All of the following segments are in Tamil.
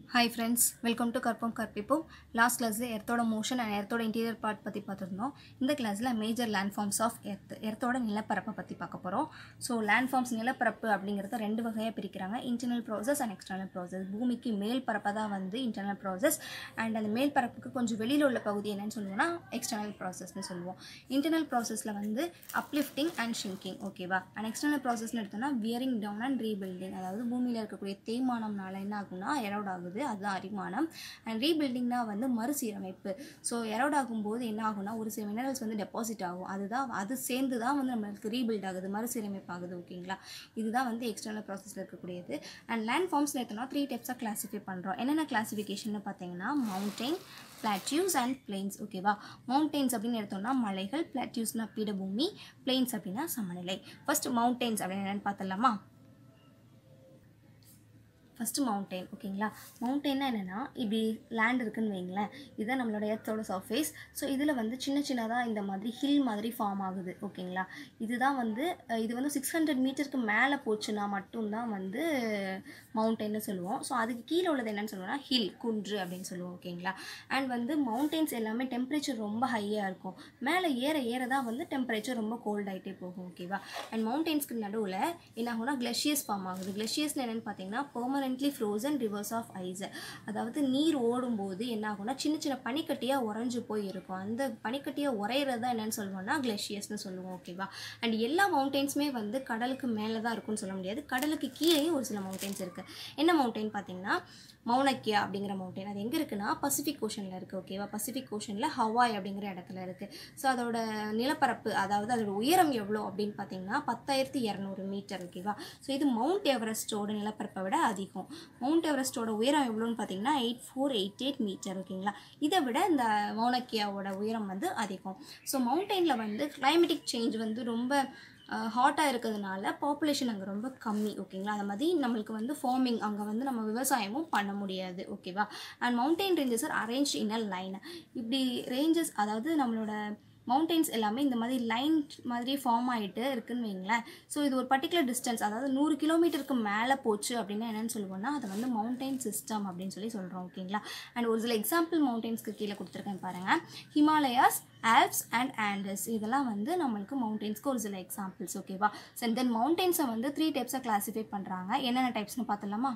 ஹாய் ஃப்ரெண்ட்ஸ் வெல்கம் டு கற்போம் கற்பிப்போம் லாஸ்ட் கிளாஸில் எர்த்தோட மோஷன் அண்ட் எர்த்தோட இன்டீரியர் பார்ட் பற்றி பார்த்துருந்தோம் இந்த கிளாஸில் major landforms of earth எர்த்தோட நிலப்பரப்பை பற்றி பார்க்க போகிறோம் ஸோ லேண்ட் ஃபார்ம்ஸ் நிலப்பரப்பு அப்படிங்கிறத ரெண்டு வகையாக பிரிக்கிறாங்க internal process and external process பூமிக்கு மேல் பரப்பை தான் வந்து இன்டர்னல் ப்ராசஸ் அண்ட் அந்த மேல் பரப்புக்கு கொஞ்சம் வெளியில் உள்ள பகுதி என்னன்னு சொல்லுவோம்னா எக்ஸ்டர்னல் ப்ராசஸ்னு சொல்லுவோம் இன்டர்னல் ப்ராசஸில் வந்து அப்லிஃப்டிங் அண்ட் ஷிங்கிங் ஓகேவா அண்ட் எக்ஸ்டர்னல் ப்ராசஸ்னு எடுத்தோம்னா வியரிங் டவுன் அண்ட் ரீபில்டிங் அதாவது பூமியில் இருக்கக்கூடிய தேய்மானம்னால என்ன ஆகும்னா எரோட் ஆகுது அதுதான் அரிமானம் அண்ட் ரீபில்டிங்னா வந்து மறுசீரமைப்பு ஸோ எரோட் ஆகும்போது என்ன ஆகும்னா ஒரு சில மினரல்ஸ் வந்து டெபாசிட் ஆகும் அதுதான் அது சேர்ந்து தான் வந்து நம்மளுக்கு ரீபில்ட் ஆகுது மறுசீரமைப்பு ஆகுது ஓகேங்களா இதுதான் வந்து எக்ஸ்டர்னல் ப்ராசஸில் இருக்கக்கூடியது அண்ட் லேண்ட் ஃபார்ம்ஸில் எடுத்தோம்னா த்ரீ டைப்ஸாக கிளாஸிஃபை பண்ணுறோம் என்னென்ன கிளாஸிஃபிகேஷன் பார்த்தீங்கன்னா மவுண்டெயின் பிளாட்யூஸ் அண்ட் பிளெயின்ஸ் ஓகேவா மவுண்டெயின்ஸ் அப்படின்னு எடுத்தோம்னா மலைகள் பிளாட்யூஸ்னா பீடபூமி பிளெயின்ஸ் அப்படின்னா சமநிலை ஃபர்ஸ்ட் மவுண்டெயின்ஸ் அப்படின்னு என்னென்னு பார்த்துடலாமா ஃபஸ்ட்டு மவுண்டெயின் ஓகேங்களா மவுண்டெயின்னா என்னென்னா இப்படி லேண்ட் இருக்குன்னு வைங்களேன் இதுதான் நம்மளோட எர்த்தோட சர்ஃபேஸ் ஸோ இதில் வந்து சின்ன சின்னதாக இந்த மாதிரி ஹில் மாதிரி ஃபார்ம் ஆகுது ஓகேங்களா இதுதான் வந்து அஹ், இது வந்து சிக்ஸ் ஹண்ட்ரட் மீட்டருக்கு மேலே போச்சுன்னா மட்டும்தான் வந்து மவுண்டெயின்னு சொல்லுவோம் ஸோ அதுக்கு கீழே உள்ளது என்னன்னு சொல்லுவோம்னா ஹில் குன்று அப்படின்னு சொல்லுவோம் ஓகேங்களா அண்ட் வந்து மவுண்டெயின்ஸ் எல்லாமே டெம்பரேச்சர் ரொம்ப ஹையாக இருக்கும் மேலே ஏற ஏற தான் வந்து டெம்பரேச்சர் ரொம்ப கோல்ட் ஆகிட்டே போகும் ஓகேவா அண்ட் மவுண்டெயின்ஸ்க்கு நடுவில் என்ன ஆகும்னா கிளஷியஸ் ஃபார்ம் ஆகுது கிளஷியஸ்ல என்னென்னு பார்த்தீங்கன்னா permanently frozen rivers of ice அதாவது நீர் ஓடும்போது என்ன ஆகும்னா சின்ன சின்ன பனிக்கட்டியாக உறைஞ்சு போய் இருக்கும் அந்த பனிக்கட்டியாக உறையிறது தான் என்னன்னு சொல்லுவோம்னா கிளஷியஸ்னு சொல்லுவோம் ஓகேவா அண்ட் எல்லா மவுண்டெயின்ஸுமே வந்து கடலுக்கு மேலே தான் இருக்கும்னு சொல்ல முடியாது கடலுக்கு கீழேயும் ஒரு சில மவுண்டெயின்ஸ் இருக்குது என்ன மவுண்டெயின் பார்த்தீங்கன்னா மௌனக்கியா அப்படிங்கிற மவுண்டன் அது எங்கே இருக்குன்னா பசிபிக் ஓஷனில் இருக்குது ஓகேவா பசிபிக் ஓஷனில் ஹவாய் அப்படிங்கிற இடத்துல இருக்குது ஸோ அதோட நிலப்பரப்பு அதாவது அதோட உயரம் எவ்வளோ அப்படின்னு பார்த்தீங்கன்னா பத்தாயிரத்தி இரநூறு மீட்டர் ஓகேவா ஸோ இது மவுண்ட் எவரெஸ்ட்டோட நிலப்பரப்பை விட அதிகம் மவுண்ட் எவரெஸ்ட்டோட உயரம் எவ்வளோன்னு பார்த்தீங்கன்னா eight four eight eight metre ஓகேங்களா இதை விட இந்த மௌனக்கியாவோட உயரம் வந்து அதிகம் ஸோ மவுண்டெயினில் வந்து கிளைமேட்டிக் சேஞ்ச் வந்து ரொம்ப ஹாட்டாக இருக்கிறதுனால பாப்புலேஷன் அங்கே ரொம்ப கம்மி ஓகேங்களா அது மாதிரி நம்மளுக்கு வந்து ஃபார்மிங் அங்கே வந்து நம்ம விவசாயமும் பண்ண முடியாது ஓகேவா and mountain ranges are arrange in a line இப்படி ரேஞ்சஸ் அதாவது நம்மளோட மவுண்டெயின்ஸ் எல்லாமே இந்த மாதிரி லைன் மாதிரி ஃபார்ம் ஆகிட்டு இருக்குன்னு வைங்களேன் ஸோ இது ஒரு பர்டிகுலர் டிஸ்டன்ஸ் அதாவது நூறு கிலோமீட்டருக்கு மேலே போச்சு அப்படின்னா என்னென்னு சொல்லுவோம்னா அதை வந்து மவுண்டெயின் சிஸ்டம் அப்படின்னு சொல்லி சொல்கிறோம் ஓகேங்களா அண்ட் ஒரு சில எக்ஸாம்பிள் மவுண்டெயின்ஸ்க்கு கீழே கொடுத்துருக்கேன் பாருங்கள் ஹிமாலயாஸ் ஆல்ப்ஸ் அண்ட் ஆண்டஸ் இதெல்லாம் வந்து நம்மளுக்கு மவுண்டெயின்ஸ்க்கு ஒரு சில எக்ஸாம்பிள்ஸ் ஓகேவா ஸோ தென் மவுண்டெயின்ஸை வந்து த்ரீ டைப்ஸாக கிளாஸிஃபை பண்ணுறாங்க என்னென்ன டைப்ஸ்னு பார்த்துலாமா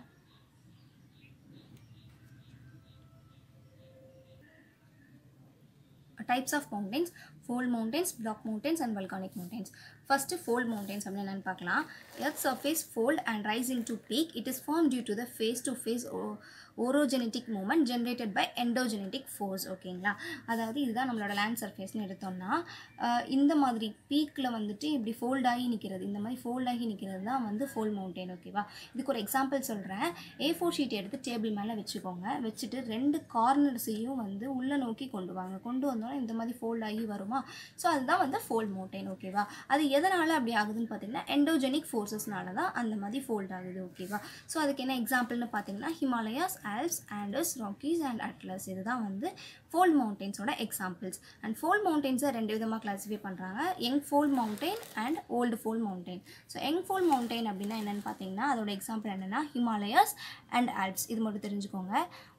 types of mountains fold mountains block mountains and volcanic mountains first fold mountains அப்படின்னு என்னென்னு பார்க்கலாம் earth surface fold and rising to peak it is form due to the face to face orogenetic movement generated by endogenetic force ஓகேங்களா அதாவது இதுதான் நம்மளோட லேண்ட் சர்ஃபேஸ்னு எடுத்தோம்னா அஹ், இந்த மாதிரி பீக்கில் வந்துட்டு இப்படி ஃபோல்ட் ஆகி நிற்கிறது இந்த மாதிரி ஃபோல்ட் ஆகி நிற்கிறது தான் வந்து ஃபோல்ட் மவுண்டெயின் ஓகேவா இதுக்கு ஒரு எக்ஸாம்பிள் சொல்கிறேன் ஏ ஃபோர் ஷீட் எடுத்து டேபிள் மேலே வச்சுக்கோங்க வச்சுட்டு ரெண்டு கார்னர்ஸையும் வந்து உள்ளே நோக்கி கொண்டு வாங்க கொண்டு வந்தோன்னா இந்த மாதிரி ஃபோல்ட் ஆகி வருமா ஸோ அதுதான் வந்து ஃபோல்ட் மவுண்டெயின் ஓகேவா அது எதனால் அப்படி ஆகுதுன்னு பார்த்தீங்கன்னா எண்டோஜெனிக் ஃபோர்ஸஸ்னால தான் அந்த மாதிரி ஃபோல்ட் ஆகுது ஓகேவா ஸோ அதுக்கு என்ன எக்ஸாம்பிள்னு பார்த்தீங்கன்னா Himalayas Alps Andes Rockies and Atlas இதுதான் வந்து ஃபோல்ட் மவுண்டெயின்ஸோட எக்ஸாம்பிள்ஸ் அண்ட் ஃபோல்ட் மவுண்டெயின்ஸை ரெண்டு விதமாக கிளாஸிஃபை பண்ணுறாங்க young fold mountain and old fold mountain so young fold mountain அப்படின்னா என்னென்னு பார்த்தீங்கன்னா அதோட எக்ஸாம்பிள் என்னென்னா ஹிமாலயாஸ் அண்ட் ஆல்ப்ஸ் இது மட்டும் தெரிஞ்சுக்கோங்க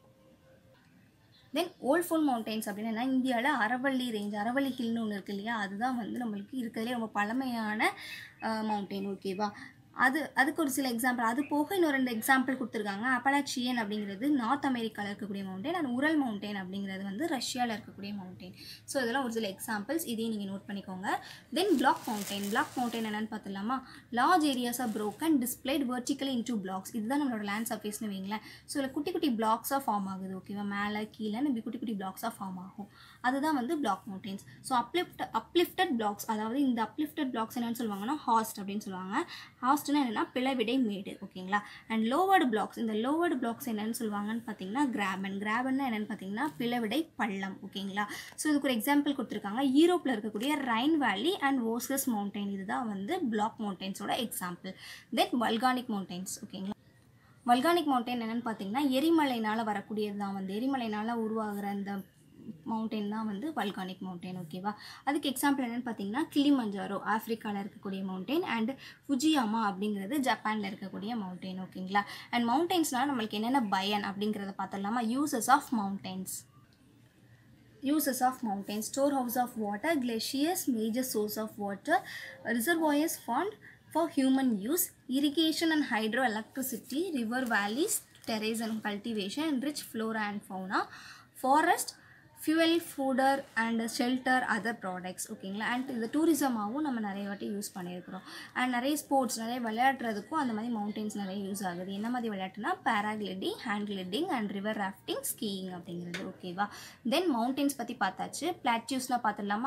தென் ஓல்ட் ஃபோல் மவுண்டெயின்ஸ் அப்படின்னா இந்தியாவில் அரவள்ளி ரேஞ்ச் அரவள்ளி ஹில்னு ஒன்று இருக்கு இல்லையா அதுதான் வந்து நம்மளுக்கு இருக்கிறதுலே ரொம்ப பழமையான மவுண்டெயின் ஓகேவா அது அதுக்கு ஒரு சில எக்ஸாம்பிள் அது போக இன்னும் ரெண்டு எக்ஸாம்பிள் கொடுத்துருக்காங்க அப்பலாச்சியன் அப்படிங்கிறது நார்த் அமெரிக்காவில் இருக்கக்கூடிய மவுண்டெயின் அண்ட் உரல் மவுண்டெயின் அப்படிங்கிறது வந்து ரஷ்யாவில் இருக்கக்கூடிய மவுண்டெயின் ஸோ இதெல்லாம் ஒரு சில எக்ஸாம்பிள்ஸ் இதையும் நீங்கள் நோட் பண்ணிக்கோங்க then block mountain block mountain என்னென்னு பார்த்துலாமா large areas are broken displayed vertically into blocks இதுதான் நம்மளோட லேண்ட் சர்ஃபேஸ்னு வைங்களேன் ஸோ இதில் குட்டி குட்டி பிளாக்ஸாக ஃபார்ம் ஆகுது ஓகேவா மேலே கீழே இப்படி குட்டி குட்டி பிளாக்ஸாக ஃபார்ம் ஆகும் அதுதான் வந்து block mountains so uplift uplifted blocks அதாவது இந்த அப்லிஃப்டட் பிளாக்ஸ் என்னன்னு சொல்லுவாங்கன்னா ஹாஸ்ட் அப்படின்னு சொல்லுவாங்க ஹாஸ்ட்னா என்னென்னா பிளவிடை மேடு ஓகேங்களா அண்ட் லோவர்டு பிளாக்ஸ் இந்த லோவர்டு பிளாக்ஸ் என்னன்னு சொல்லுவாங்கன்னு பார்த்தீங்கன்னா கிராபன் கிராபன்னா என்னென்னு பார்த்தீங்கன்னா பிளவிடை பள்ளம் ஓகேங்களா ஸோ இதுக்கு ஒரு எக்ஸாம்பிள் கொடுத்துருக்காங்க யூரோப்பில் இருக்கக்கூடிய ரைன் வேலி அண்ட் ஓசஸ் மவுண்டைன் இதுதான் வந்து பிளாக் மவுண்டைன்ஸோட எக்ஸாம்பிள் தென் வல்கானிக் மவுண்டைன்ஸ் ஓகேங்களா வல்கானிக் மவுண்டைன் என்னென்னு பார்த்தீங்கன்னா எரிமலைனால் வரக்கூடியது தான் வந்து எரிமலைனால் உருவாகிற அந்த மவுண்டெயின் தான் வந்து வல்கானிக் மவுண்டெயின் ஓகேவா அதுக்கு எக்ஸாம்பிள் என்னென்னு பார்த்தீங்கன்னா கிளிமஞ்சாரோ ஆஃப்ரிக்காவில் இருக்கக்கூடிய மவுண்டெயின் அண்ட் ஃபுஜியாமா அப்படிங்கிறது ஜப்பானில் இருக்கக்கூடிய மவுண்டெயின் ஓகேங்களா அண்ட் மவுண்டெயின்ஸ்னால் நம்மளுக்கு என்னென்ன பயன் அப்படிங்கிறத பார்த்துடலாமா uses of mountains uses of mountains storehouse of water glaciers major source of water reservoirs found for human use irrigation and hydroelectricity river valleys terrace and cultivation and rich flora and fauna forest fuel fooder and shelter other products ஓகேங்களா அண்ட் இது டூரிசமாகவும் நம்ம நிறைய வாட்டி யூஸ் பண்ணியிருக்கிறோம் அண்ட் நிறைய ஸ்போர்ட்ஸ் நிறைய விளையாடுறதுக்கும் அந்த மாதிரி மவுண்டெயின்ஸ் நிறைய யூஸ் ஆகுது என்ன மாதிரி விளையாட்டுனா paragliding hand gliding and river rafting skiing அப்படிங்கிறது ஓகேவா தென் மவுண்டெயின்ஸ் பற்றி பார்த்தாச்சு பிளாட்யூஸ்லாம் பார்த்துடலாமா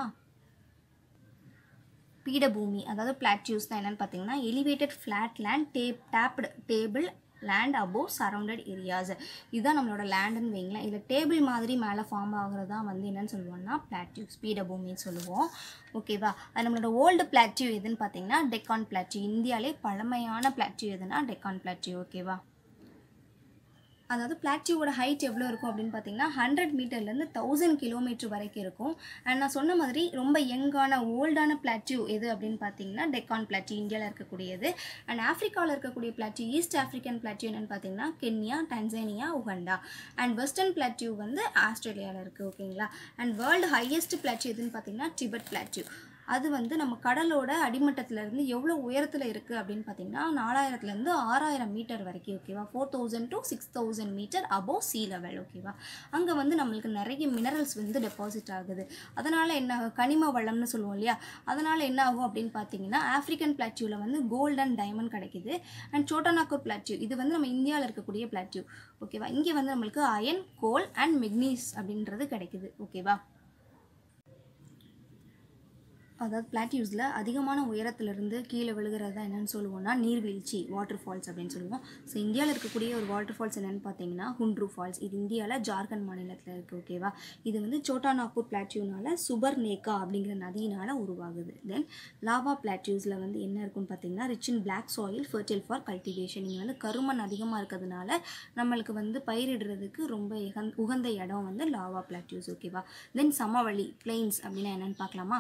பீடபூமி அதாவது பிளாட்யூஸ் தான் என்னென்னு பார்த்தீங்கன்னா elevated flat land tab tabbed table land above surrounded areas இதுதான் நம்மளோட லேண்டுன்னு வைங்களேன் இதில் டேபிள் மாதிரி மேலே ஃபார்ம் ஆகுறது தான் வந்து என்னென்னு சொல்லுவோம்னா பிளாட்யூஸ் பீடபூமின்னு சொல்லுவோம் ஓகேவா அது நம்மளோட ஓல்டு பிளாட்யூ எதுன்னு பார்த்தீங்கன்னா டெக்கான் பிளாட்யூ இந்தியாவிலே பழமையான பிளாட்யூ எதுனா டெக்கான் பிளாட்யூ ஓகேவா அதாவது பிளாட்யூவோட ஹைட் எவ்வளோ இருக்கும் அப்படின்னு பார்த்தீங்கன்னா ஹண்ட்ரட் மீட்டர்லேருந்து தௌசண்ட் கிலோமீட்டர் வரைக்கும் இருக்கும் அண்ட் நான் சொன்ன மாதிரி ரொம்ப யங்கான ஓல்டான பிளாட்யூ எது அப்படின்னு பார்த்தீங்கன்னா டெக்கான் பிளாட்யூ இந்தியாவில் இருக்கக்கூடியது அண்ட் ஆஃப்ரிக்காவில் இருக்கக்கூடிய பிளாட்யூ ஈஸ்ட் ஆஃப்ரிக்கன் பிளாட்யூ என்னென்னு பார்த்தீங்கன்னா Kenya Tanzania Uganda and western plateau வந்து ஆஸ்திரேலியாவில் இருக்குது ஓகேங்களா அண்ட் வேர்ல்டு ஹையஸ்ட் பிளாட்யூ எதுன்னு பார்த்தீங்கன்னா டிபெட் பிளாட்யூ அது வந்து நம்ம கடலோட அடிமட்டத்துலேருந்து எவ்வளோ உயரத்தில் இருக்குது அப்படின்னு பார்த்தீங்கன்னா நாலாயிரத்துலேருந்து ஆறாயிரம் மீட்டர் வரைக்கும் ஓகேவா four thousand to six thousand metre above sea level ஓகேவா அங்கே வந்து நம்மளுக்கு நிறைய மினரல்ஸ் வந்து டெபாசிட் ஆகுது அதனால் என்ன ஆகும்? கனிம வளம்னு சொல்லுவோம் இல்லையா அதனால் என்ன ஆகும் அப்படின்னு பார்த்தீங்கன்னா ஆஃப்ரிக்கன் பிளாட்யூவில் வந்து கோல்ட் அண்ட் டைமண்ட் கிடைக்குது அண்ட் சோட்டானாக்கூர் பிளாட்யூ இது வந்து நம்ம இந்தியாவில் இருக்கக்கூடிய பிளாட்யூ ஓகேவா இங்கே வந்து நம்மளுக்கு அயன் கோல் அண்ட் மெக்னீஸ் அப்படின்றது கிடைக்குது ஓகேவா அதாவது பிளாட்யூஸில் அதிகமான உயரத்திலிருந்து கீழே விழுகிறது தான் என்னென்னு சொல்லுவோம்னா நீர்வீழ்ச்சி வாட்டர் ஃபால்ஸ் அப்படின்னு சொல்லுவோம் ஸோ இந்தியாவில் இருக்கக்கூடிய ஒரு வாட்டர் ஃபால்ஸ் என்னென்னு பார்த்தீங்கன்னா ஹுண்ட்ரு ஃபால்ஸ் இது இந்தியாவில் ஜார்க்கண்ட் மாநிலத்தில் இருக்குது ஓகேவா இது வந்து சோட்டாநாக்பூர் பிளாட்யூனால சுபர் நேக்கா அப்படிங்கிற நதியினால் உருவாகுது தென் லாவா பிளாட்யூஸில் வந்து என்ன இருக்குன்னு பார்த்தீங்கன்னா rich in black soil fertile for cultivation இங்கே வந்து கருமண் அதிகமாக இருக்கிறதுனால நம்மளுக்கு வந்து பயிரிடுறதுக்கு ரொம்ப இகந் உகந்த இடம் வந்து லாவா பிளாட்யூஸ் ஓகேவா தென் சமவெளி பிளெயின்ஸ் அப்படின்னா என்னென்னு பார்க்கலாமா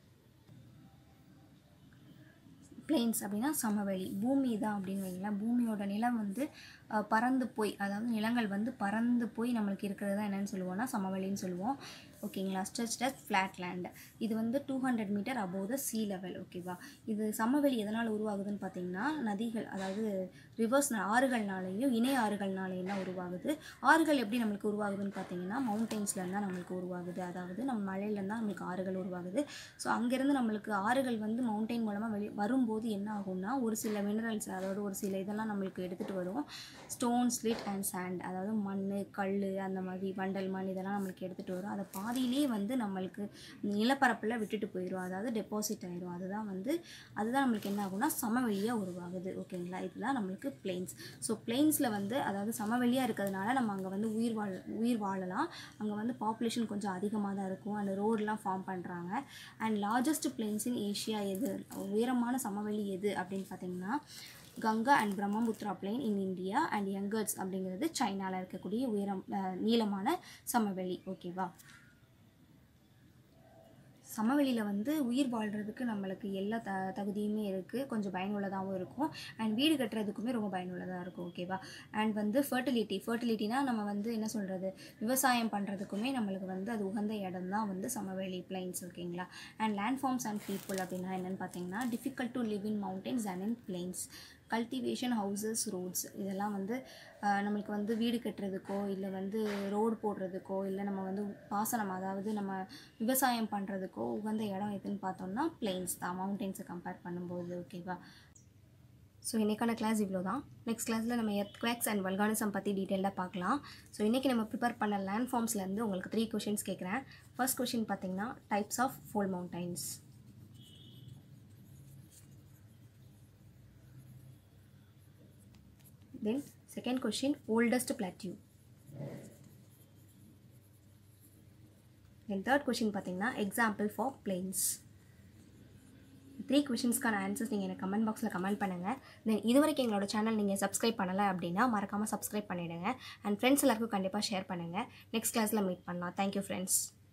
பிளெயின்ஸ் அப்படின்னா சமவெளி பூமி தான் அப்படின்னு வைங்களேன் பூமியோட நிலம் வந்து அஹ், பறந்து போய் அதாவது நிலங்கள் வந்து பறந்து போய் நம்மளுக்கு இருக்கிறது தான் என்னென்னு சொல்லுவோம்னா சமவெளின்னு சொல்லுவோம் ஓகேங்களா ஸ்ட்ரெச் டச் ஃப்ளாட் லேண்ட் இது வந்து two hundred metre above the sea level ஓகேவா இது சமவெளி எதனால் உருவாகுதுன்னு பார்த்தீங்கன்னா நதிகள் அதாவது ரிவர்ஸ் ஆறுகள்னாலேயும் இணை ஆறுகள்னாலேயும் தான் உருவாகுது ஆறுகள் எப்படி நம்மளுக்கு உருவாகுதுன்னு பார்த்தீங்கன்னா மவுண்டெயின்ஸ்லேருந்து தான் நம்மளுக்கு உருவாகுது அதாவது நம்ம மலையிலேருந்து தான் நம்மளுக்கு ஆறுகள் உருவாகுது ஸோ அங்கேருந்து நம்மளுக்கு ஆறுகள் வந்து மவுண்டெயின் மூலமாக வெளி வரும்போது என்ன ஆகும்னா ஒரு சில மினரல்ஸ் அதாவது ஒரு சில இதெல்லாம் நம்மளுக்கு எடுத்துகிட்டு வரும் ஸ்டோன் ஸ்லிட் அண்ட் சாண்ட் அதாவது மண் கல் அந்த மாதிரி வண்டல் மண் இதெல்லாம் நம்மளுக்கு எடுத்துகிட்டு வரும் அதை பாதியிலே வந்து நம்மளுக்கு நிலப்பரப்பில் விட்டுட்டு போயிடும் அதாவது டெபாசிட் ஆயிரும் அதுதான் வந்து அதுதான் நம்மளுக்கு என்ன ஆகும்னா சமவெளியாக உருவாகுது ஓகேங்களா இதுதான் நம்மளுக்கு பிளெயின்ஸ் ஸோ பிளெயின்ஸில் வந்து அதாவது சமவெளியாக இருக்கிறதுனால நம்ம அங்கே வந்து உயிர் வாழ உயிர் வாழலாம் அங்கே வந்து பாப்புலேஷன் கொஞ்சம் அதிகமாக தான் இருக்கும் அந்த ரோடெலாம் ஃபார்ம் பண்ணுறாங்க and largest plains in Asia எது உயரமான சமவெளி எது அப்படின்னு பார்த்தீங்கன்னா Ganga and Brahmaputra plain in India and யங்கர்ஸ் அப்படிங்கிறது சைனாவில் இருக்கக்கூடிய உயரம் அஹ், நீளமான சமவெளி ஓகேவா சமவெளியில் வந்து உயிர் வாழ்கிறதுக்கு நம்மளுக்கு எல்லா த தகுதியுமே இருக்குது கொஞ்சம் பயனுள்ளதாகவும் இருக்கும் அண்ட் வீடு கட்டுறதுக்குமே ரொம்ப பயனுள்ளதாக இருக்கும் ஓகேவா அண்ட் வந்து ஃபர்டிலிட்டி ஃபர்டிலிட்டினா நம்ம வந்து என்ன சொல்கிறது விவசாயம் பண்ணுறதுக்குமே நம்மளுக்கு வந்து அது உகந்த இடம் தான் வந்து சமவெளி பிளைன்ஸ் ஓகேங்களா and land forms and people அப்படின்னா என்னென்னு பார்த்தீங்கன்னா difficult to live in mountains and in plains cultivation houses roads இதெல்லாம் வந்து ஆஹ், நம்மளுக்கு வந்து வீடு கட்டுறதுக்கோ இல்லை வந்து ரோடு போடுறதுக்கோ இல்லை நம்ம வந்து பாசனம் அதாவது நம்ம விவசாயம் பண்ணுறதுக்கோ உகந்த இடம் எதுன்னு பார்த்தோம்னா பிளெயின்ஸ் தான் மவுண்டெயின்ஸை கம்பேர் பண்ணும்போது ஓகேவா ஸோ இன்றைக்கான கிளாஸ் இவ்வளோ தான் நெக்ஸ்ட் கிளாஸில் நம்ம எர்த் குவேக்ஸ் அண்ட் வல்கானிசம் பற்றி டீட்டெயிலாக பார்க்கலாம் ஸோ இன்றைக்கி நம்ம ப்ரிப்பேர் பண்ண லேண்ட் ஃபார்ம்ஸ்லேருந்து உங்களுக்கு த்ரீ கொஷின்ஸ் கேட்குறேன் ஃபர்ஸ்ட் கொஷின் பார்த்தீங்கன்னா types of fold mountains then second question oldest plateau then third question பார்த்தீங்கன்னா எக்ஸாம்பிள் ஃபார் பிளெயின்ஸ் த்ரீ கொஷின்ஸ்க்கான ஆன்சர்ஸ் நீங்கள் எனக்கு கமெண்ட் பாக்ஸில் கமெண்ட் பண்ணுங்கள் தென் இது வரைக்கும் எங்களோட சேனல் நீங்கள் சப்ஸ்கிரைப் பண்ணலை அப்படின்னா மறக்காமல் சப்ஸ்கிரைப் பண்ணிவிடுங்க அண்ட் ஃப்ரெண்ட்ஸ் எல்லாருக்கும் கண்டிப்பாக ஷேர் பண்ணுங்கள் நெக்ஸ்ட் கிளாஸில் மீட் பண்ணலாம் தேங்க்யூ ஃப்ரெண்ட்ஸ்